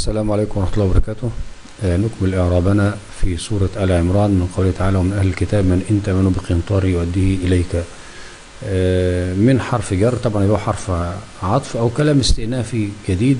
السلام عليكم ورحمة الله وبركاته آه، نكمل إعرابنا في سورة آل عمران من قوله تعالى ومن أهل الكتاب من إن تأمنوا بقنطار يؤديه إليك آه، من حرف جر طبعا يبقى حرف عطف أو كلام استئنافي جديد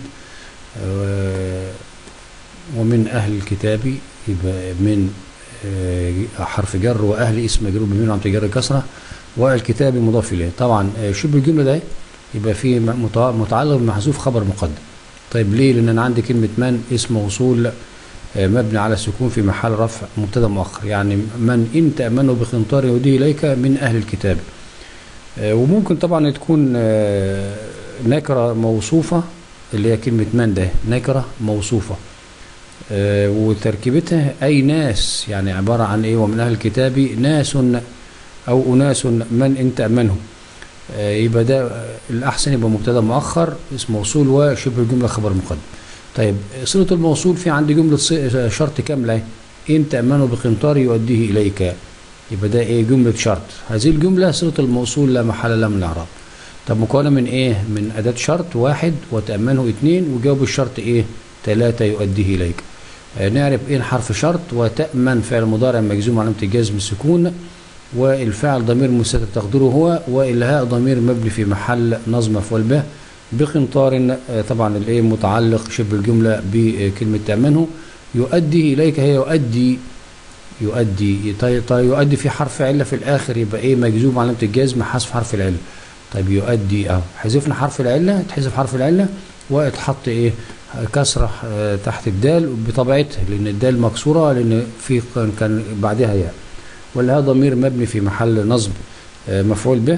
آه، ومن أهل الكتاب يبقى من آه، حرف جر وأهل اسم مجرور بمين عم تجر كسرة والكتاب مضاف إليه طبعا آه، شبه الجملة ده يبقى فيه متع- متعلق بمحذوف خبر مقدم طيب ليه لان انا عندي كلمه من اسم موصول آه، مبني على السكون في محل رفع مبتدا مؤخر يعني من ان تامنوا بقنطار يهديه اليك من اهل الكتاب آه، وممكن طبعا تكون آه، نكره موصوفه اللي هي كلمه من ده نكره موصوفه آه، وتركيبتها اي ناس يعني عباره عن ايه ومن اهل الكتاب ناس او اناس من ان تامنهم آه، يبقى ده آه، الأحسن يبقى مبتدا مؤخر اسم موصول وشبه الجملة خبر مقدم طيب صلة الموصول في عندي جملة ص- شرط كاملة إن تأمنوا بقنطار يؤديه إليك يبقى ده إيه جملة شرط هذه الجملة صلة الموصول لا محل لها من الإعراب طب مكونة من إيه من أداة شرط واحد وتأمنه اثنين وجاوب الشرط إيه ثلاثة يؤديه إليك آه، نعرف إيه حرف شرط وتأمن فعل مضارع مجزوم علامة الجزم السكون والفاعل ضمير مستتر تقديره هو والهاء ضمير مبني في محل نظم مفعول به بقنطار آه، طبعا الايه متعلق شبه الجمله بكلمه تامنه يؤدي اليك هي يؤدي يؤدي طيب طيب يؤدي في حرف عله في الاخر يبقى ايه مجزوم علامه الجزم حذف حرف العله طيب يؤدي اهو حذفنا حرف العله تحذف حرف العله واتحط ايه كسره آه، تحت الدال بطبيعتها لان الدال مكسوره لان في كان- كان بعدها ياء والها ضمير مبني في محل نصب آه، مفعول به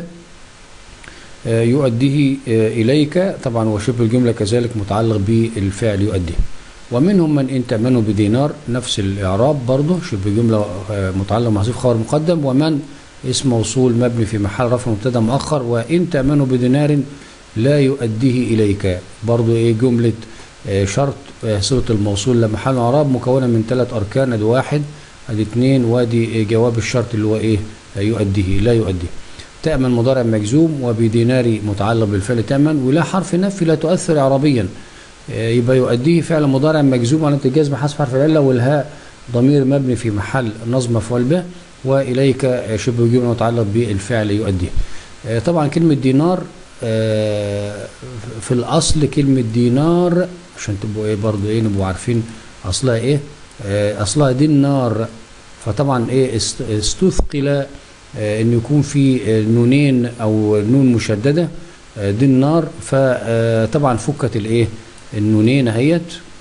آه، يؤديه آه، إليك طبعا وشبه الجملة كذلك متعلق بالفعل يؤديه ومنهم من إن تأمنوا بدينار نفس الإعراب برضه شبه جملة آه، متعلق محذوف خبر مقدم ومن اسم موصول مبني في محل رفع مبتدا مؤخر وإن تأمنوا بدينار لا يؤديه إليك برضه إيه جملة آه، شرط آه، صلة الموصول لمحل إعراب مكونة من ثلاث أركان أدي واحد ادي اتنين وادي جواب الشرط اللي هو ايه يؤديه لا يؤديه تأمن مضارع مجزوم وبدينار متعلق بالفعل تأمن ولا حرف نفي لا تؤثر إعرابيا آه، يبقى يؤديه فعل مضارع مجزوم على الجزم حذف حرف العلة والهاء ضمير مبني في محل نصب مفعول به وإليك آه، شبه جملة متعلق بالفعل يؤديه آه، طبعا كلمة دينار آه، في الأصل كلمة دينار عشان تبقوا ايه برضو ايه نبقوا عارفين أصلها ايه آه، أصلها دينار فطبعا ايه است- استثقل آه، ان يكون في آه، نونين او نون مشدده آه، دينار فطبعا فكت الايه النونين اهيت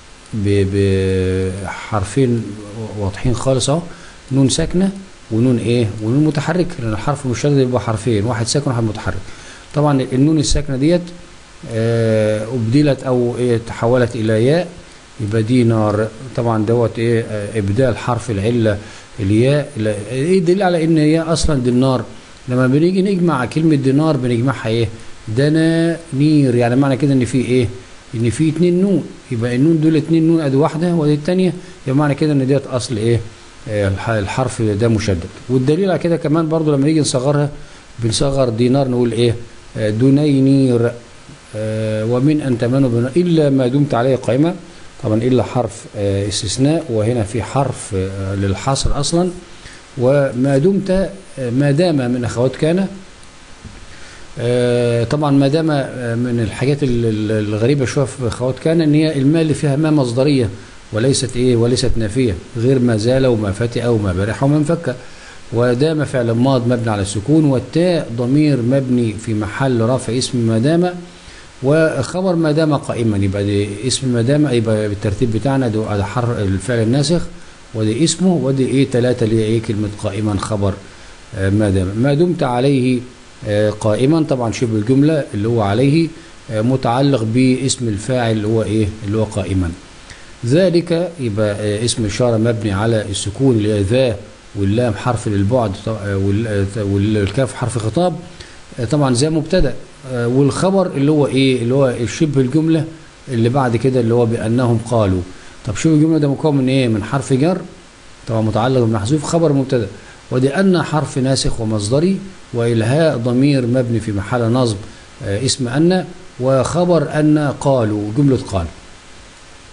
ب- بحرفين واضحين خالص اهو نون ساكنه ونون ايه ونون متحرك لان الحرف المشدد يبقى حرفين واحد ساكن وواحد متحرك طبعا النون الساكنه ديت آه، ابدلت او ايه تحولت الى ياء يبقى دينار طبعا دوت ايه آه، ابدال حرف العله الياء لا- ايه دليل على ان هي اصلا دينار لما بنيجي نجمع كلمه دينار بنجمعها ايه دنانير يعني معنى كده ان في ايه ان في اتنين نون يبقى النون دول اتنين نون ادي واحده وادي الثانيه يبقى معنى كده ان ديت اصل ايه آه، الح- الحرف ده مشدد والدليل على كده كمان برضو لما نيجي نصغرها بنصغر دينار نقول ايه آه، دنينير آه، ومن أن تمنوا بنا إلا ما دمت عليه قائمة طبعا إلا حرف آه، استثناء وهنا في حرف آه، للحصر أصلا وما دمت آه، ما دام من أخوات كان آه، طبعا ما دام آه، من الحاجات ال- ال- الغريبة شوية في أخوات كان إن هي الماء اللي فيها ما مصدرية وليست إيه وليست نافية غير ما زال وما فتئ وما برح وما انفك ودام فعل ماض مبني على السكون والتاء ضمير مبني في محل رفع اسم ما دام وخبر ما دام قائما يبقى دي اسم ما دام يبقى بالترتيب بتاعنا ده على حر الفعل الناسخ ودي اسمه ودي ايه ثلاثة اللي هي ايه كلمة قائما خبر آه، ما دام ما دمت عليه آه، قائما طبعا شبه الجملة اللي هو عليه آه، متعلق باسم الفاعل اللي هو ايه اللي هو قائما ذلك يبقى آه، اسم إشارة مبني على السكون اللي هي ذا واللام حرف للبعد ط- آه، وال- آه، والكاف حرف خطاب آه، طبعا زي مبتدا آه، والخبر اللي هو ايه اللي هو شبه الجمله اللي بعد كده اللي هو بانهم قالوا طب شبه الجمله ده مكون من ايه من حرف جر طبعا متعلق بمحذوف خبر مبتدا ودي ان حرف ناسخ ومصدري والهاء ضمير مبني في محل نصب آه، اسم ان وخبر ان قالوا جمله قال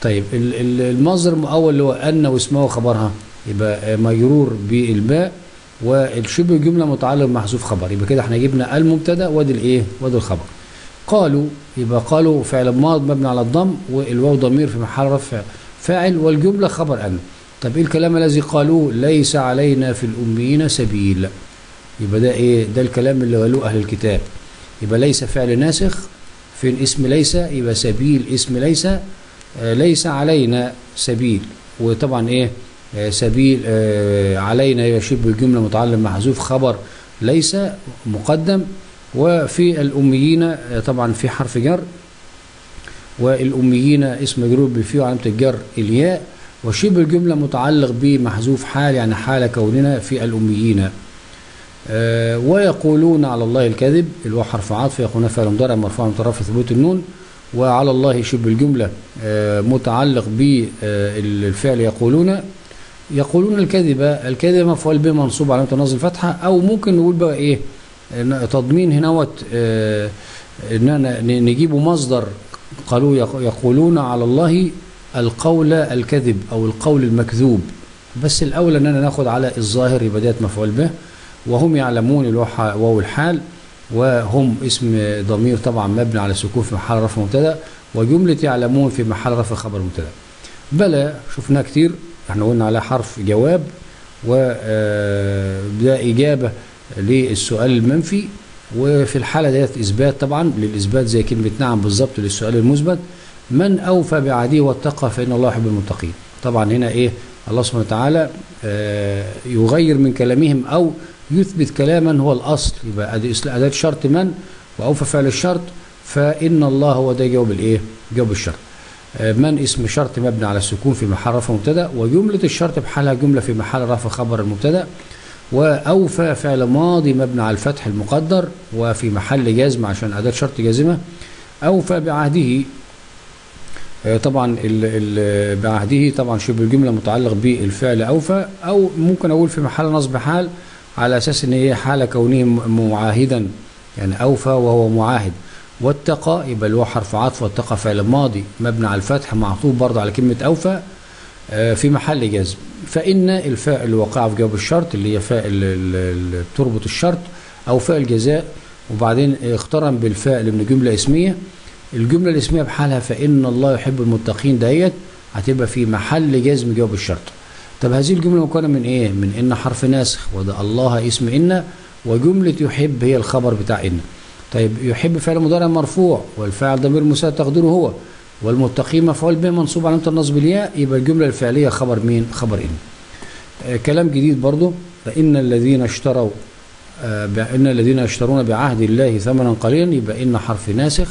طيب ال- ال- المصدر المؤول اللي هو ان واسمه خبرها يبقى مجرور بالباء والشبه الجمله متعلق محذوف خبر يبقى كده احنا جبنا المبتدا وادي الايه وادي الخبر قالوا يبقى قالوا فعل ماض مبني على الضم والواو ضمير في محل رفع فاعل والجمله خبر ان طب ايه الكلام الذي قالوه ليس علينا في الاميين سبيل يبقى ده ايه ده الكلام اللي قالوه اهل الكتاب يبقى ليس فعل ناسخ فين اسم ليس يبقى سبيل اسم ليس آه ليس علينا سبيل وطبعا ايه آه سبيل آه علينا يبقى شبه الجمله متعلم محذوف خبر ليس مقدم وفي الاميين آه طبعا في حرف جر والاميين اسم مجرور بفيه وعلامه الجر الياء وشبه الجمله متعلق بمحذوف حال يعني حال كوننا في الاميين آه ويقولون على الله الكذب اللي هو حرف عطف يقولون فعل مضارع مرفوع مترفع ثبوت النون وعلى الله شبه الجمله آه متعلق بالفعل يقولون يقولون الكذب الكذب مفعول به منصوب علامه النصب الفتحه او ممكن نقول بقى ايه تضمين هناوت آه اننا نجيبه مصدر قالوا يقولون على الله القول الكذب او القول المكذوب بس الاولى اننا ناخد على الظاهر يبقى ديت مفعول به وهم يعلمون اللي هو واو الحال وهم اسم ضمير طبعا مبني على سكون في محل رفع مبتدا وجمله يعلمون في محل رفع خبر مبتدا بلى شفناه كتير احنا قلنا على حرف جواب وده اجابه للسؤال المنفي وفي الحاله ديت اثبات طبعا للاثبات زي كلمه نعم بالظبط للسؤال المثبت من اوفى بعهده واتقى فان الله يحب المتقين طبعا هنا ايه الله سبحانه وتعالى يغير من كلامهم او يثبت كلاما هو الاصل يبقى اداه شرط من واوفى فعل الشرط فان الله هو ده جواب الايه جواب الشرط من اسم شرط مبني على السكون في محل رفع مبتدا وجمله الشرط بحالها جمله في محل رفع خبر المبتدا واوفى فعل ماضي مبني على الفتح المقدر وفي محل جزم عشان اداه شرط جازمه اوفى بعهده طبعا ال ال بعهده طبعا شبه الجمله متعلق بالفعل اوفى او ممكن اقول في محل نصب حال على اساس ان هي حال كونه معاهدا يعني اوفى وهو معاهد واتقى يبقى اللي هو حرف عطف واتقى فعل ماضي مبني على الفتح معطوف برضه على كلمه اوفى في محل جزم فان الفاء اللي وقع في جواب الشرط اللي هي فاء اللي بتربط الشرط او فاء الجزاء وبعدين اقترن بالفاء اللي من جمله اسميه الجمله الاسميه بحالها فان الله يحب المتقين ديت هتبقى في محل جزم جواب الشرط طب هذه الجمله مكونه من ايه من ان حرف ناسخ وده الله اسم ان وجمله يحب هي الخبر بتاع ان طيب يحب فعل مضارع مرفوع والفاعل ضمير مساعد تقديره هو والمتقين مفعول به منصوب علامه النصب الياء يبقى الجمله الفعليه خبر مين خبر ان آه كلام جديد برضه فان الذين اشتروا آه ان الذين يشترون بعهد الله ثمنا قليلا يبقى ان حرف ناسخ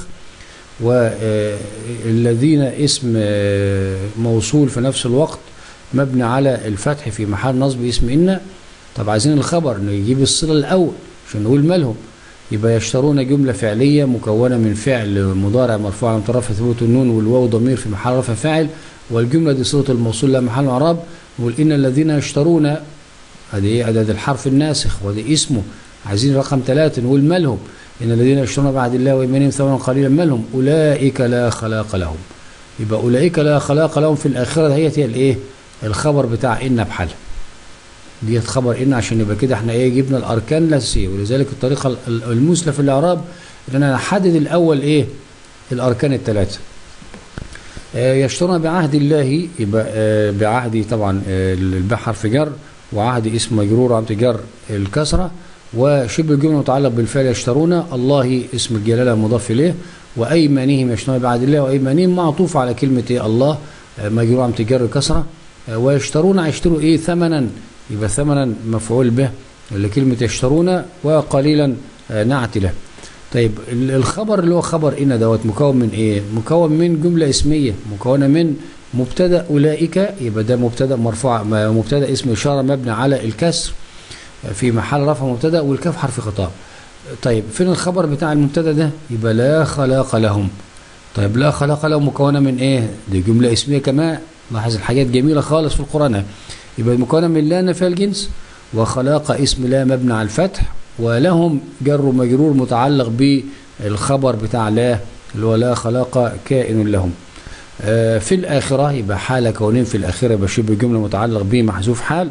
والذين اسم موصول في نفس الوقت مبني على الفتح في محل نصب اسم إن طب عايزين الخبر نجيب الصلة الأول عشان نقول مالهم يبقى يشترون جملة فعلية مكونة من فعل مضارع مرفوع على طرف ثبوت النون والواو ضمير في محل رفع فاعل والجملة دي صلة الموصول لها محل إعراب نقول إن الذين يشترون هذه ايه عدد الحرف الناسخ وده اسمه عايزين رقم ثلاثة نقول مالهم إن الذين يشترون بعد الله وإيمانهم ثمنا قليلا مالهم أولئك لا خلاق لهم يبقى أولئك لا خلاق لهم في الآخرة هي هي الإيه الخبر بتاع إن بحالها ديت خبر إن عشان يبقى كده احنا إيه جبنا الأركان الأساسية ولذلك الطريقة المثلى في الإعراب إن أنا أحدد الأول إيه الأركان الثلاثة آه يشترون بعهد الله يبقى آه بعهد طبعا آه الباء حرف جر وعهد اسم مجرور عم جر الكسره وشبه الجمله متعلق بالفعل يشترون الله اسم الجلاله المضاف اليه وايمانهم يشترون بعد الله وايمانهم معطوف على كلمه إيه الله مجرور عم تجر الكسره ويشترون يشتروا ايه ثمنا يبقى ثمنا مفعول به لكلمه يشترون وقليلا نعت له طيب الخبر اللي هو خبر ان دوت مكون من ايه مكون من جمله اسميه مكونه من مبتدا اولئك يبقى ده مبتدا مرفوع مبتدا اسم اشاره مبني على الكسر في محل رفع مبتدا والكاف حرف خطاب طيب فين الخبر بتاع المبتدا ده يبقى لا خلاق لهم طيب لا خلاق لهم مكونه من ايه دي جمله اسميه كمان لاحظ الحاجات جميله خالص في القران يبقى مكونه من لا نفي الجنس وخلاق اسم لا مبني على الفتح ولهم جر مجرور متعلق بالخبر بتاع لا اللي هو لا خلاق كائن لهم آه، في الآخرة يبقى حال كونين في الآخرة يبقى شبه الجملة متعلق به محذوف حال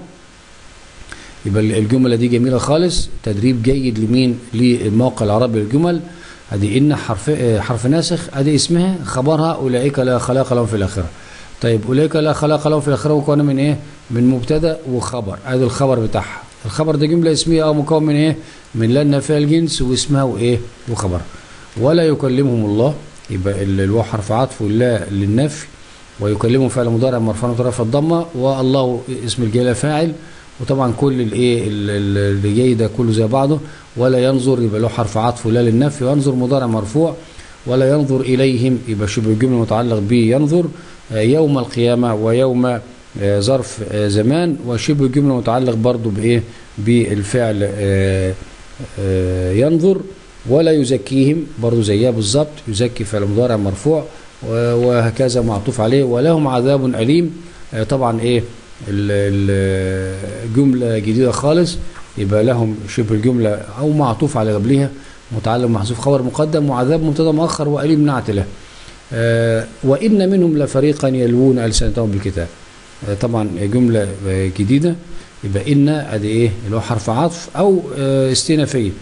يبقى الجملة دي جميلة خالص تدريب جيد لمين للموقع العربي للجمل ادي ان حرف آه، حرف ناسخ ادي اسمها خبرها اولئك لا خلاق لهم في الاخره طيب اولئك لا خلاق لهم في الاخره مكونه من ايه من مبتدا وخبر ادي الخبر بتاعها الخبر ده جمله اسميه او مكون من ايه من لا النافيه الجنس واسمها وايه وخبر ولا يكلمهم الله يبقى ال- الواو حرف عطف واللا للنفي ويكلمهم فعل مضارع مرفوع وطرف الضمه والله اسم الجلاله فاعل وطبعا كل الايه ال- ال- اللي جاي ده كله زي بعضه ولا ينظر يبقى له حرف عطف ولا للنفي وينظر مضارع مرفوع ولا ينظر اليهم يبقى شبه الجمله متعلق به ينظر آه، يوم القيامه ويوم آه، ظرف آه، زمان وشبه الجمله متعلق برضه بايه بالفعل آه، آه، ينظر ولا يزكيهم برضه زيها بالظبط يزكي فعل مضارع مرفوع و- وهكذا معطوف عليه ولهم عذاب أليم آه، طبعا ايه ال- ال- جملة جديدة خالص يبقى لهم شبه الجملة أو معطوف على قبلها متعلق محذوف خبر مقدم وعذاب مبتدا مؤخر وأليم نعت له آه، وإن منهم لفريقا يلوون ألسنتهم بالكتاب آه، طبعا جملة آه، جديدة يبقى إن أدي إيه اللي هو حرف عطف أو آه، استئنافية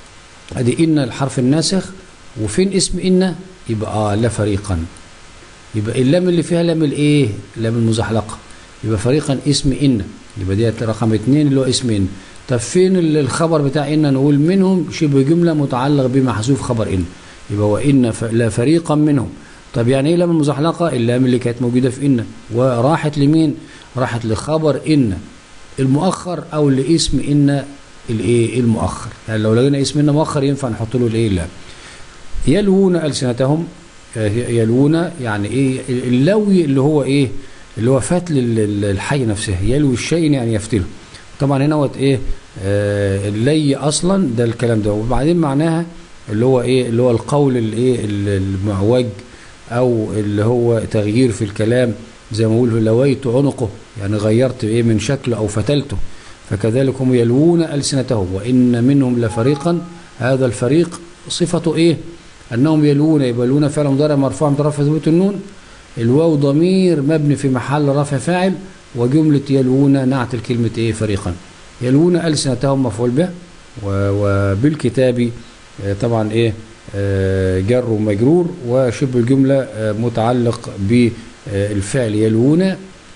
أدي إن الحرف الناسخ وفين اسم إن يبقى آه لفريقا يبقى اللام اللي فيها لام الإيه لام المزحلقة يبقى فريقا اسم إن يبقى دي رقم اتنين اللي هو اسم إن طب فين ال- الخبر بتاع إن نقول منهم شبه جملة متعلق بمحذوف خبر إن يبقى وإن ف- لا فريقا منهم طب يعني ايه لام المزحلقه اللام اللي كانت موجوده في ان وراحت لمين راحت لخبر ان المؤخر او لاسم ان الايه المؤخر يعني لو لقينا اسم ان مؤخر ينفع نحط له الايه اللام يلوون السنتهم آه، يلوون يعني ايه اللوي اللي هو ايه اللي هو فتل ال- ال- الحي نفسه يلوي الشيء يعني يفتله طبعا هنا وقت ايه آه اللي اصلا ده الكلام ده وبعدين معناها اللي هو ايه اللي هو القول الايه ال- المعوج او اللي هو تغيير في الكلام زي ما بقول لويت عنقه يعني غيرت ايه من شكله او فتلته فكذلك هم يلوون السنتهم وان منهم لفريقا هذا الفريق صفته ايه انهم يلوون يبلون فعل مضارع مرفوع من طرف ثبوت النون الواو ضمير مبني في محل رفع فاعل وجمله يلوون نعت الكلمه ايه فريقا يلوون السنتهم مفعول به و- وبالكتاب آه، طبعا ايه آه، جر ومجرور وشبه الجمله آه، متعلق بالفعل يلوون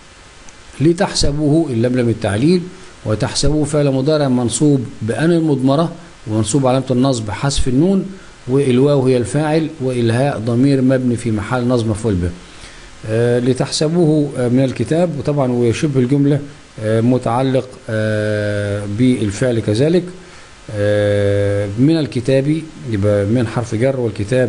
لتحسبوه اللملم التعليل وتحسبوه فعل مضارع منصوب بأن المضمرة ومنصوب علامة النصب حذف النون والواو هي الفاعل والهاء ضمير مبني في محل نصب مفعول به آه، لتحسبوه آه، من الكتاب وطبعا وشبه الجملة آه، متعلق آه، بالفعل كذلك آه، من الكتاب يبقى من حرف جر والكتاب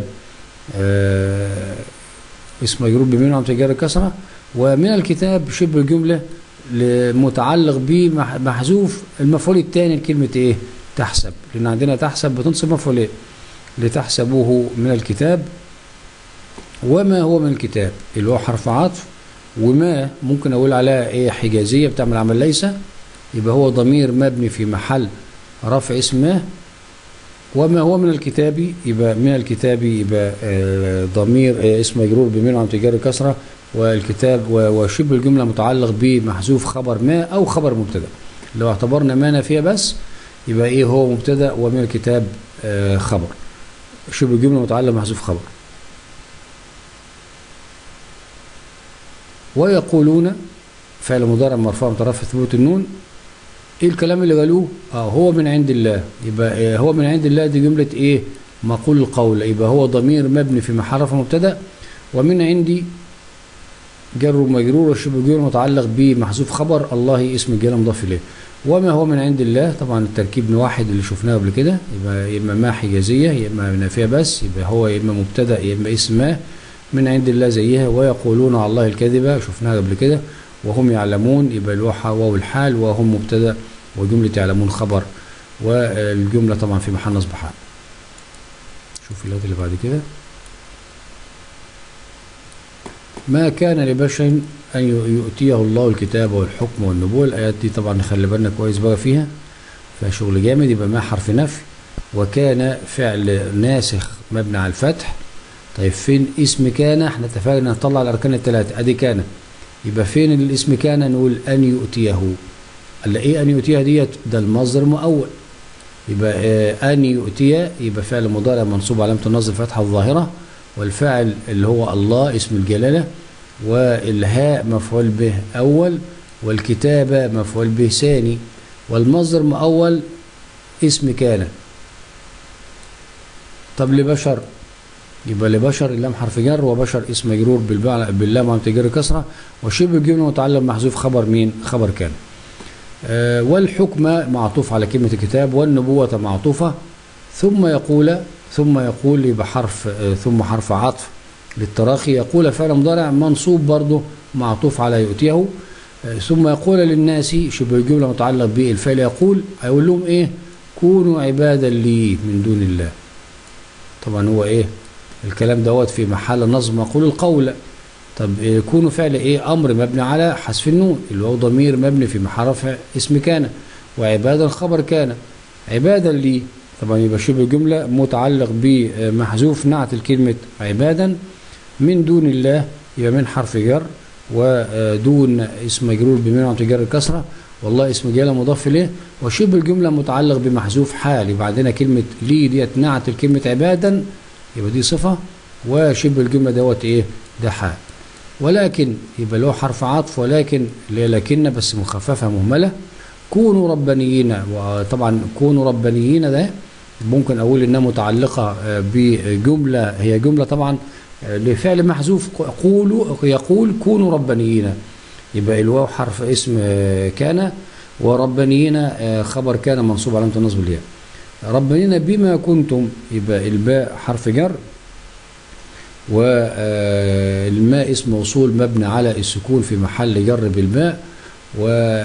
آه، اسم مجرور بمن وعم تجار الكسرة ومن الكتاب شبه الجملة متعلق بمحذوف المفعول الثاني لكلمة ايه تحسب لان عندنا تحسب بتنصب مفعولين لتحسبوه من الكتاب وما هو من الكتاب اللي هو حرف عطف وما ممكن اقول عليها ايه حجازيه بتعمل عمل ليس يبقى هو ضمير مبني في محل رفع اسم ما وما هو من الكتاب يبقى من الكتاب يبقى آه، ضمير آه، اسم مجرور بمن وعم تجار كسره والكتاب و- وشبه الجمله متعلق بمحذوف خبر ما او خبر مبتدا لو اعتبرنا ما نافيه بس يبقى ايه هو مبتدا ومن الكتاب آه، خبر شبه الجمله متعلق بمحذوف خبر ويقولون فعل مضارع مرفوع من طرف ثبوت النون ايه الكلام اللي قالوه اه هو من عند الله يبقى آه هو من عند الله دي جمله ايه مقول القول يبقى هو ضمير مبني في محل رفع مبتدا ومن عندي جر ومجرور والشبه الجمله متعلق بمحذوف خبر الله اسم الجلاله مضاف اليه وما هو من عند الله طبعا التركيب واحد اللي شفناه قبل كده يبقى يا اما ما حجازيه يا اما نافيه بس يبقى هو يا اما مبتدا يا اما اسم ما من عند الله زيها ويقولون على الله الكذبه شفناها قبل كده وهم يعلمون يبقى الوحى واو الحال وهم مبتدا وجمله يعلمون خبر والجمله طبعا في محل نصب حال شوف الآيات اللي بعد كده ما كان لبشر أن يؤتيه الله الكتاب والحكم والنبوة الآيات دي طبعا نخلي بالنا كويس بقى فيها فيها شغل جامد يبقى ما حرف نفي وكان فعل ناسخ مبني على الفتح طيب فين اسم كان احنا اتفقنا نطلع الاركان الثلاثه ادي كان يبقى فين الاسم كان نقول ان يؤتيه قال ايه ان يؤتيه ديت ده المصدر مؤول يبقى آه ان يؤتي يبقى فعل مضارع منصوب علامه النصب الفتحه الظاهره والفاعل اللي هو الله اسم الجلاله والهاء مفعول به اول والكتابه مفعول به ثاني والمصدر مؤول اسم كان طب لبشر يبقى لبشر اللام حرف جر وبشر اسم مجرور باللام علامة جر كسرة وشبه الجملة متعلق محذوف خبر مين؟ خبر كان. آه والحكم معطوف على كلمة الكتاب والنبوة معطوفة ثم يقول ثم يقول يبقى حرف آه ثم حرف عطف للتراخي يقول فعل مضارع منصوب برضه معطوف على يؤتيه آه ثم يقول للناس شبه الجملة متعلق بالفعل يقول هيقول لهم ايه؟ كونوا عبادا لي من دون الله. طبعا هو ايه؟ الكلام دوت في محل نصب مقول القول طب يكون فعل ايه امر مبني على حذف النون اللي هو ضمير مبني في محل رفع اسم كان وعبادا خبر كان عبادا لي طبعا يبقى شبه الجمله متعلق بمحذوف نعت الكلمه عبادا من دون الله يبقى من حرف جر ودون اسم مجرور بمنع جر الكسره والله اسم جلاله مضاف اليه وشبه الجمله متعلق بمحذوف حال يبقى عندنا كلمه لي ديت نعت الكلمه عبادا يبقى دي صفة وشبه الجملة دوت ايه ده حال ولكن يبقى له حرف عطف ولكن لكن بس مخففة مهملة كونوا ربانيين وطبعا كونوا ربانيين ده ممكن اقول انها متعلقة بجملة هي جملة طبعا لفعل محذوف قولوا يقول كونوا ربانيين يبقى الواو حرف اسم كان وربانيين خبر كان منصوب علامة النصب الياء ربنا بما كنتم يبقى الباء حرف جر والماء اسم موصول مبني على السكون في محل جر بالماء و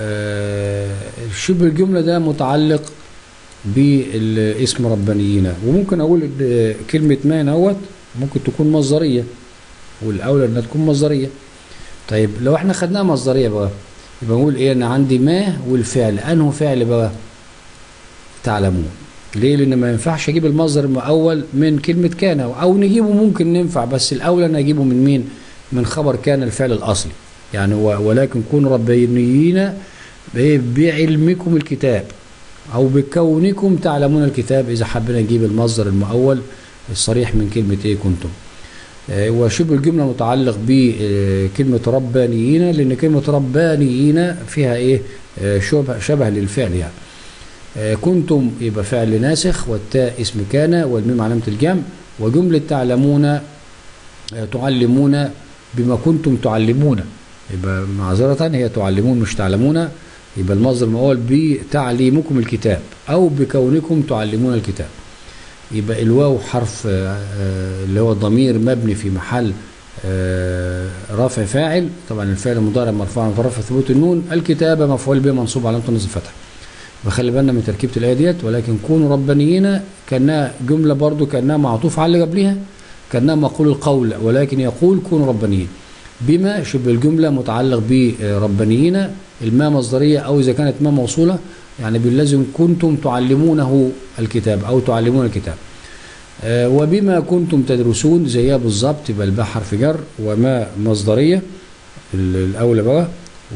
شبه الجملة ده متعلق بالاسم ربانيين وممكن اقول كلمة ما نوت ممكن تكون مصدرية والاولى انها تكون مصدرية طيب لو احنا خدناها مصدرية بقى يبقى نقول ايه انا عندي ما والفعل انه فعل بقى تعلمون ليه لان ما ينفعش اجيب المصدر المؤول من كلمه كان او نجيبه ممكن ننفع بس الاولى ان اجيبه من مين من خبر كان الفعل الاصلي يعني ولكن كونوا ربانيين بعلمكم الكتاب او بكونكم تعلمون الكتاب اذا حبينا نجيب المصدر المؤول الصريح من كلمه ايه كنتم وشبه الجمله متعلق بكلمه ربانيين لان كلمه ربانيين فيها ايه شبه شبه للفعل يعني كنتم يبقى فعل ناسخ والتاء اسم كان والميم علامة الجمع وجملة تعلمون تعلمون بما كنتم تعلمون يبقى معذرة هي تعلمون مش تعلمون يبقى المصدر المؤول بتعليمكم الكتاب أو بكونكم تعلمون الكتاب يبقى الواو حرف اللي هو الضمير مبني في محل رفع فاعل طبعا الفعل المضارع مرفوع رفع ثبوت النون الكتابة مفعول به منصوب علامة النصب الفتح وخلي بالنا من تركيبة الآية ديت ولكن كونوا ربانيين كأنها جملة برضو كأنها معطوف على اللي قبلها كأنها مقول القول ولكن يقول كونوا ربانيين بما شبه الجملة متعلق بربانيين الماء مصدرية أو إذا كانت ما موصولة يعني باللازم كنتم تعلمونه الكتاب أو تعلمون الكتاب آه وبما كنتم تدرسون زيها بالظبط يبقى الباء حرف جر وما مصدرية الأولى بقى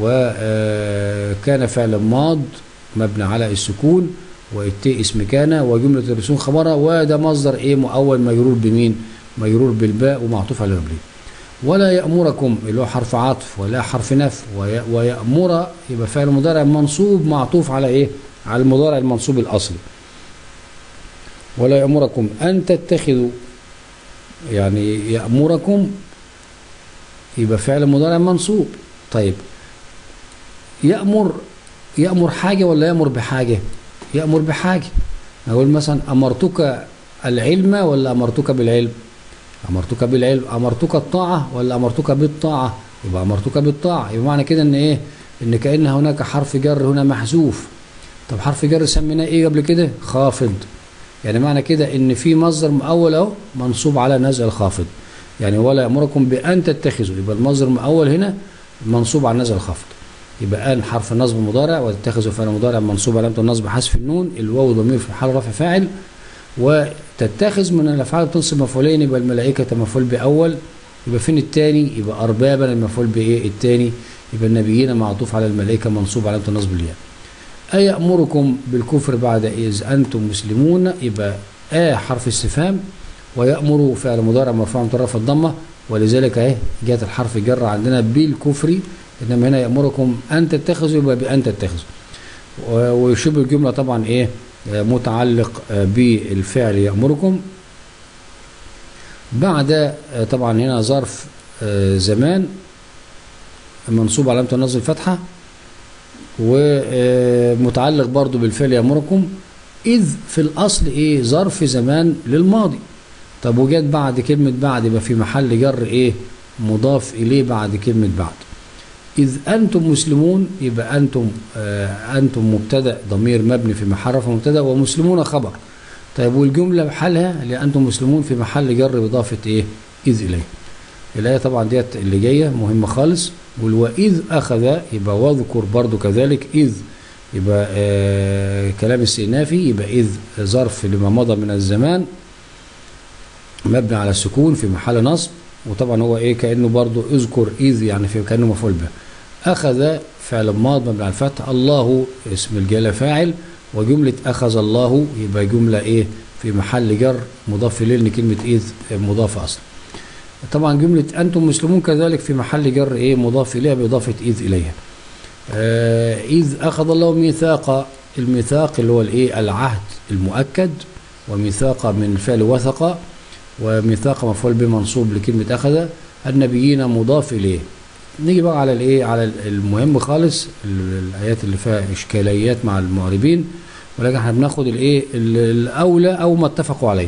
وكان فعل ماض مبني على السكون والتاء اسم كان وجملة الرسوم خبرها وده مصدر ايه مؤول مجرور بمين مجرور بالباء ومعطوف على قبله ولا يأمركم اللي هو حرف عطف ولا حرف نف ويأمر يبقى فعل مضارع منصوب معطوف على ايه على المضارع المنصوب الاصلي ولا يأمركم ان تتخذوا يعني يأمركم يبقى فعل مضارع منصوب طيب يأمر يأمر حاجة ولا يأمر بحاجة يأمر بحاجة أقول مثلا أمرتك العلم ولا أمرتك بالعلم أمرتك بالعلم أمرتك الطاعة ولا أمرتك بالطاعة يبقى أمرتك بالطاعة يبقى معنى كده إن إيه إن كأن هناك حرف جر هنا محذوف طب حرف جر سميناه إيه قبل كده خافض يعني معنى كده إن في مصدر مؤول أهو منصوب على نزع الخافض يعني ولا يأمركم بأن تتخذوا يبقى المصدر المؤول هنا منصوب على نزع الخافض يبقى ان حرف النصب مضارع وتتخذ فعل مضارع منصوب علامه النصب حذف النون الواو ضمير في حال رفع فاعل وتتخذ من الافعال بتنصب مفعولين يبقى الملائكه مفعول باول يبقى فين الثاني يبقى اربابا المفعول بايه الثاني يبقى النبيين معطوف على الملائكه منصوب علامه النصب الياء أيأمركم بالكفر بعد إذ أنتم مسلمون يبقى آ حرف استفهام ويأمر فعل مضارع مرفوع مترف الضمة ولذلك اهي جاءت الحرف جر عندنا بالكفر انما هنا يأمركم أن تتخذوا يبقى بأن تتخذوا وشبه الجملة طبعا ايه متعلق بالفعل يأمركم بعد طبعا هنا ظرف زمان منصوب علامة النصب الفتحة ومتعلق برضو بالفعل يأمركم إذ في الأصل إيه ظرف زمان للماضي طب وجت بعد كلمة بعد يبقى في محل جر إيه مضاف إليه بعد كلمة بعد إذ أنتم مسلمون يبقى أنتم آه أنتم مبتدأ ضمير مبني في محل رفع مبتدأ ومسلمون خبر طيب والجملة بحالها لأنتم مسلمون في محل جر بإضافة إيه إذ إليه الآية طبعا ديت اللي جاية مهمة خالص وإذ أخذ يبقى واذكر برضو كذلك إذ يبقى آه كلام استئنافي يبقى إذ ظرف لما مضى من الزمان مبني على السكون في محل نصب وطبعا هو إيه كأنه برضو اذكر إذ يعني في كأنه مفعول به أخذ فعل ماض مبني على الفتح الله اسم الجلالة فاعل وجملة أخذ الله يبقى جملة إيه في محل جر مضاف إليه لأن كلمة إذ مضافة أصلا طبعا جملة أنتم مسلمون كذلك في محل جر إيه مضاف إليها بإضافة إذ إليها آه إذ أخذ الله ميثاق الميثاق اللي هو الإيه العهد المؤكد وميثاق من فعل وثق وميثاق مفعول به منصوب لكلمة أخذ النبيين مضاف إليه نيجي بقى على الإيه على المهم خالص الآيات اللي فيها إشكاليات مع المعربين ولكن احنا بناخد الإيه الأولى أو ما اتفقوا عليه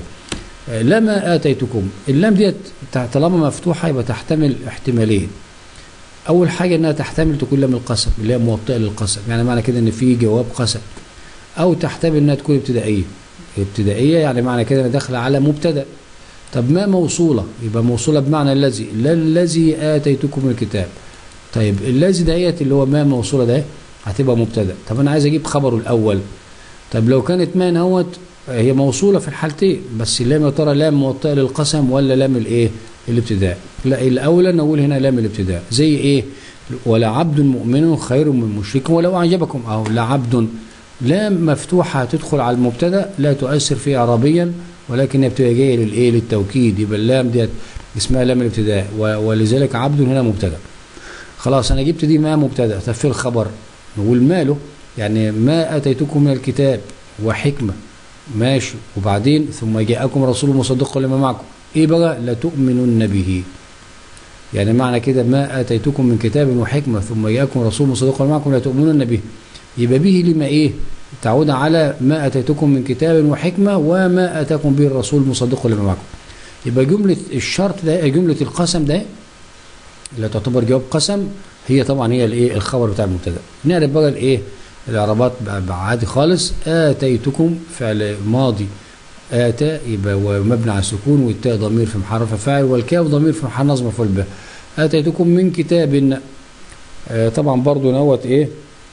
لما آتيتكم اللام ديت طالما مفتوحة يبقى تحتمل احتمالين أول حاجة إنها تحتمل تكون لام القسم اللي هي موطئة للقسم يعني معنى كده إن في جواب قسم أو تحتمل إنها تكون ابتدائية ابتدائية يعني معنى كده إن داخلة على مبتدأ طب ما موصولة يبقى موصولة بمعنى الذي لا الذي آتيتكم الكتاب طيب الذي دهيت اللي هو ما موصولة ده هتبقى مبتدأ طب أنا عايز أجيب خبره الأول طب لو كانت ما نوت هي موصولة في الحالتين بس اللام يا ترى لام موطئة للقسم ولا لام الايه الابتداء لا الاولى نقول هنا لام الابتداء زي ايه ولا عبد مؤمن خير من مشرك ولو اعجبكم اهو لا عبد لام مفتوحة تدخل على المبتدا لا تؤثر فيه اعرابيا ولكن هي بتبقى جايه للايه للتوكيد يبقى اللام ديت اسمها لام الابتداء ولذلك عبد هنا مبتدا خلاص انا جبت دي ما مبتدا طب في الخبر نقول ماله يعني ما اتيتكم من الكتاب وحكمه ماشي وبعدين ثم جاءكم رسول مصدق لما معكم ايه بقى لتؤمنن به يعني معنى كده ما اتيتكم من كتاب وحكمه ثم جاءكم رسول مصدق لما معكم لتؤمنن به يبقى به لما ايه تعود على ما اتيتكم من كتاب وحكمه وما اتاكم به الرسول مصدق لما معكم يبقى جمله الشرط ده جمله القسم ده اللي تعتبر جواب قسم هي طبعا هي الايه الخبر بتاع المبتدا نعرف بقى الايه الاعرابات عادي خالص اتيتكم فعل ماضي اتى يبقى مبني على السكون والتاء ضمير في محل رفع فاعل والكاف ضمير في محل نصب مفعول به اتيتكم من كتاب آه طبعا برضو نوت ايه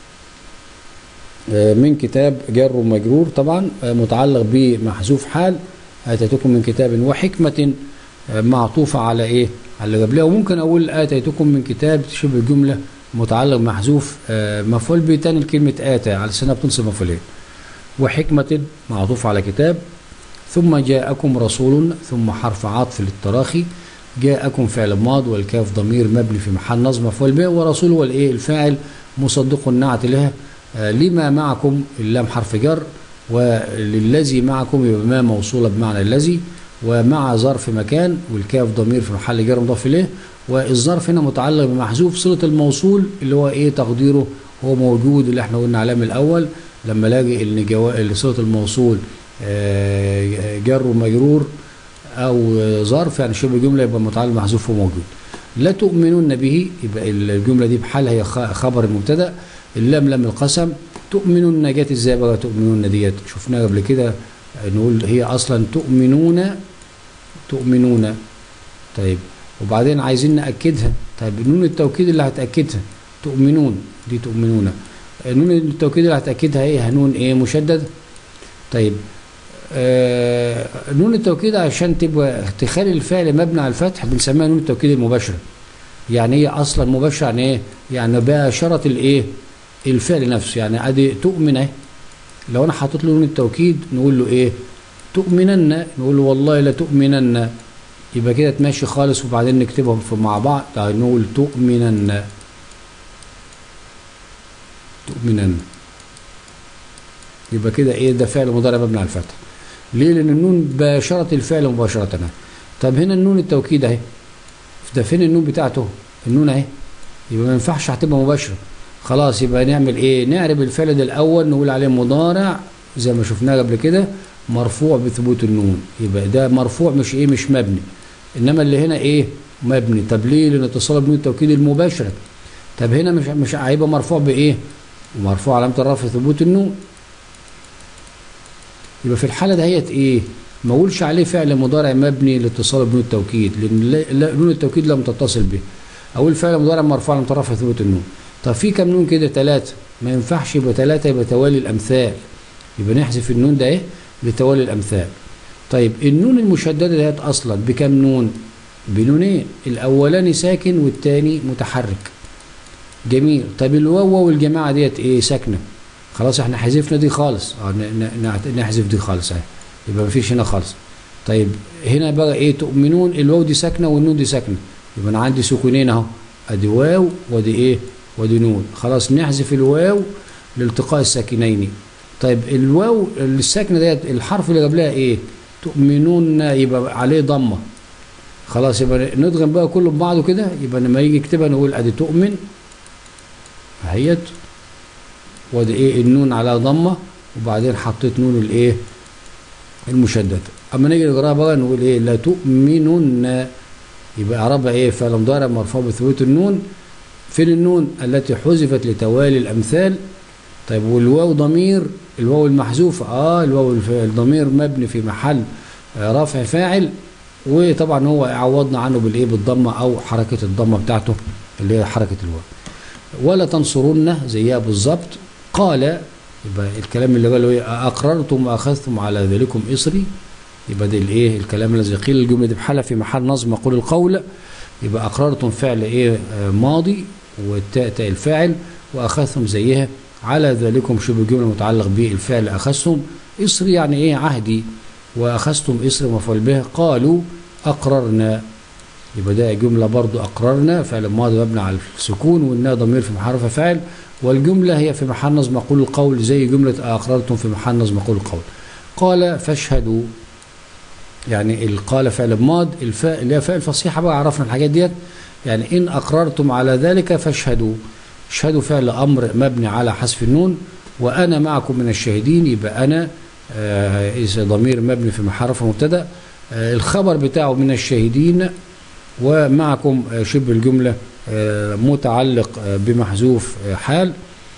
آه من كتاب جر ومجرور طبعا آه متعلق بمحذوف حال اتيتكم من كتاب وحكمه معطوفه على ايه على اللي قبلها وممكن اقول اتيتكم من كتاب شبه الجمله متعلق محذوف مفعول به تاني لكلمة آتى على سنة بتنصب مفعولين وحكمة معطوف على كتاب ثم جاءكم رسول ثم حرف عطف للتراخي جاءكم فعل ماض والكاف ضمير مبني في محل نصب مفعول به ورسول هو الايه الفاعل مصدق النعت لها لما معكم اللام حرف جر وللذي معكم يبقى ما موصولة بمعنى الذي ومع ظرف مكان والكاف ضمير في محل جر مضاف اليه والظرف هنا متعلق بمحذوف صلة الموصول اللي هو ايه تقديره هو موجود اللي احنا قلنا عليه من الاول لما الاقي ان جوا... صلة الموصول جر ومجرور او ظرف يعني شبه جمله يبقى متعلق محذوف وموجود لا تؤمنون به يبقى الجمله دي بحالها هي خبر المبتدا اللام لام القسم تؤمنون جت ازاي بقى تؤمنون ديت شفناها قبل كده نقول هي اصلا تؤمنون تؤمنون طيب وبعدين عايزين نأكدها طيب نون التوكيد اللي هتأكدها تؤمنون دي تؤمنون نون التوكيد اللي هتأكدها ايه هنون ايه مشدد طيب آه نون التوكيد عشان تبقى تخلي الفعل مبني على الفتح بنسميها نون التوكيد المباشره يعني هي اصلا مباشره يعني ايه يعني باشره الايه الفعل نفسه يعني ادي تؤمن اهي لو انا حاطط له نون التوكيد نقول له ايه تؤمنن نقول له والله لا تؤمنن يبقى كده تمشي خالص وبعدين نكتبهم في مع بعض يعني نقول تؤمنن تؤمنن يبقى كده ايه ده فعل مضارع مبني على الفتح ليه لان النون باشرت الفعل مباشره طب هنا النون التوكيد اهي ده فين النون بتاعته النون اهي يبقى ما ينفعش هتبقى مباشره خلاص يبقى نعمل ايه نعرب الفعل ده الاول نقول عليه مضارع زي ما شفناه قبل كده مرفوع بثبوت النون يبقى ده مرفوع مش ايه مش مبني انما اللي هنا ايه مبني طب ليه لان اتصال بنون التوكيد المباشره طب هنا مش مش هيبقى مرفوع بايه مرفوع علامه الرفع ثبوت النون يبقى في الحاله دهيت ايه ما اقولش عليه فعل مضارع مبني لاتصال بنون التوكيد لان نون التوكيد لم تتصل به اقول فعل مضارع مرفوع علامه الرفع ثبوت النون طب في كام نون كده ثلاثه ما ينفعش يبقى ثلاثه يبقى توالي الامثال يبقى نحذف النون ده ايه لتوالي الامثال طيب النون المشدده ديت اصلا بكام نون بنونين الاولاني ساكن والثاني متحرك جميل طب الواو والجماعه ديت ايه ساكنه خلاص احنا حذفنا دي خالص اه نحذف دي خالص اهي يبقى مفيش هنا خالص طيب هنا بقى ايه تؤمنون الواو دي ساكنه والنون دي ساكنه يبقى انا عندي سكونين اهو ادي واو وادي ايه وادي نون خلاص نحذف الواو لالتقاء الساكنين طيب الواو الساكنه ديت الحرف اللي قبلها ايه تؤمنون يبقى عليه ضمه خلاص يبقى ندغم بقى كله ببعضه كده يبقى لما يجي يكتبها نقول ادي تؤمن اهيت وادي ايه النون على ضمه وبعدين حطيت نون الايه المشدده اما نيجي نقراها بقى نقول ايه لا تؤمنن يبقى اعرابها ايه فعل مضارع مرفوع بثبوت النون فين النون التي حذفت لتوالي الامثال طيب والواو ضمير الواو المحذوفه اه الواو الضمير مبني في محل آه رفع فاعل وطبعا هو عوضنا عنه بالايه بالضمه او حركه الضمه بتاعته اللي هي حركه الواو ولا تنصرن زيها بالظبط قال يبقى الكلام اللي قاله ايه اقررتم واخذتم على ذلكم اصري يبقى ده الايه الكلام الذي قيل الجمله دي بحالها في محل نظم مقول القول يبقى اقررتم فعل ايه آه ماضي والتاء تاء الفاعل واخذتم زيها على ذلكم شبه جمله متعلق بالفعل اخذتم اصري يعني ايه عهدي واخذتم اصري مفعول به قالوا اقررنا يبقى ده جمله برضو اقررنا فعل ماضي مبني على السكون والنا ضمير في محل رفع فاعل والجمله هي في محل نظم مقول القول زي جمله اقررتم في محل نظم مقول القول قال فاشهدوا يعني القال فعل ماض الفاء اللي هي فاء الفصيحه بقى عرفنا الحاجات ديت يعني ان اقررتم على ذلك فاشهدوا اشهدوا فعل امر مبني على حذف النون وانا معكم من الشاهدين يبقى انا آه اذا ضمير مبني في محل رفع مبتدا آه الخبر بتاعه من الشاهدين ومعكم آه شبه الجمله آه متعلق آه بمحذوف آه حال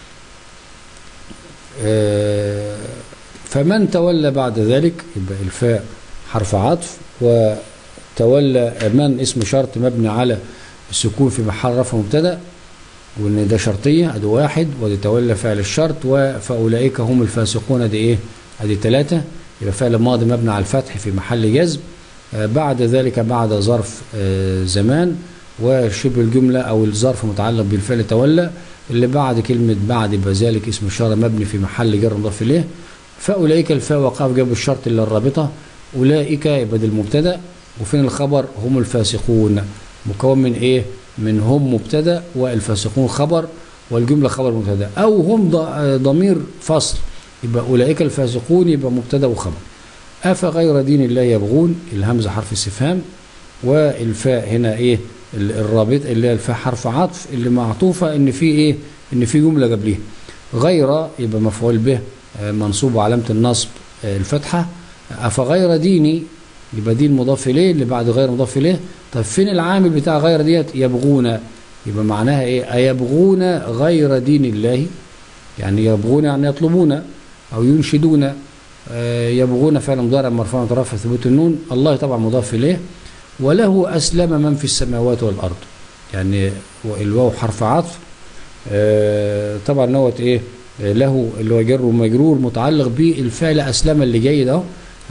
آه فمن تولى بعد ذلك يبقى الفاء حرف عطف وتولى من اسم شرط مبني على السكون في محل رفع مبتدا وان ده شرطيه ادي واحد وادي تولى فعل الشرط فاولئك هم الفاسقون ادي ايه ادي ثلاثه يبقى فعل ماضي مبني على الفتح في محل جزم آه بعد ذلك بعد ظرف آه زمان وشبه الجمله او الظرف متعلق بالفعل تولى اللي بعد كلمه بعد يبقى ذلك اسم اشاره مبني في محل جر مضاف اليه فاولئك الفاء وقاف جاب الشرط الا الرابطه اولئك يبقى ده المبتدا وفين الخبر هم الفاسقون مكون من ايه من هم مبتدا والفاسقون خبر والجمله خبر مبتدا او هم ضمير فصل يبقى اولئك الفاسقون يبقى مبتدا وخبر افغير دين الله يبغون الهمزه حرف استفهام والفاء هنا ايه الرابط اللي هي الفاء حرف عطف اللي معطوفه ان في ايه ان في جمله قبليها غير يبقى مفعول به منصوب علامه النصب الفتحه افغير ديني يبقى دين مضاف اليه اللي بعد غير مضاف اليه طب فين العامل بتاع غير ديت يبغون يبقى معناها ايه ايبغون غير دين الله يعني يبغون يعني يطلبون او ينشدون آه يبغون فعل مضارع مرفوع مترفع ثبوت النون الله طبعا مضاف اليه وله اسلم من في السماوات والارض يعني الواو حرف عطف آه طبعا نوت ايه له اللي هو جر ومجرور متعلق بالفعل اسلم اللي جاي ده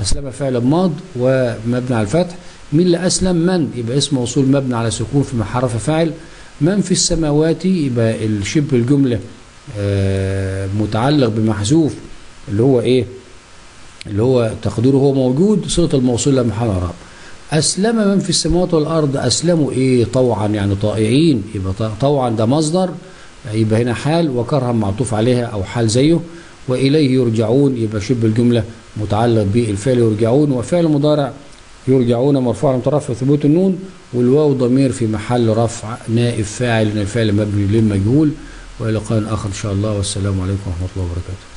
أسلم فعل ماض ومبني على الفتح مين اللي أسلم من يبقى اسم موصول مبني على سكون في محرف فاعل من في السماوات يبقى الشبه الجملة آه، متعلق بمحذوف اللي هو ايه اللي هو تقديره هو موجود صلة الموصول لا محل اعراب أسلم من في السماوات والأرض أسلموا إيه طوعا يعني طائعين يبقى ط- طوعا ده مصدر يبقى هنا حال وكرها معطوف عليها أو حال زيه وإليه يرجعون يبقى شبه الجملة متعلق بالفعل يرجعون وفعل مضارع يرجعون مرفوع مترفع ثبوت النون والواو ضمير في محل رفع نائب فاعل من الفعل مبني للمجهول وإلى لقاء آخر إن شاء الله والسلام عليكم ورحمة الله وبركاته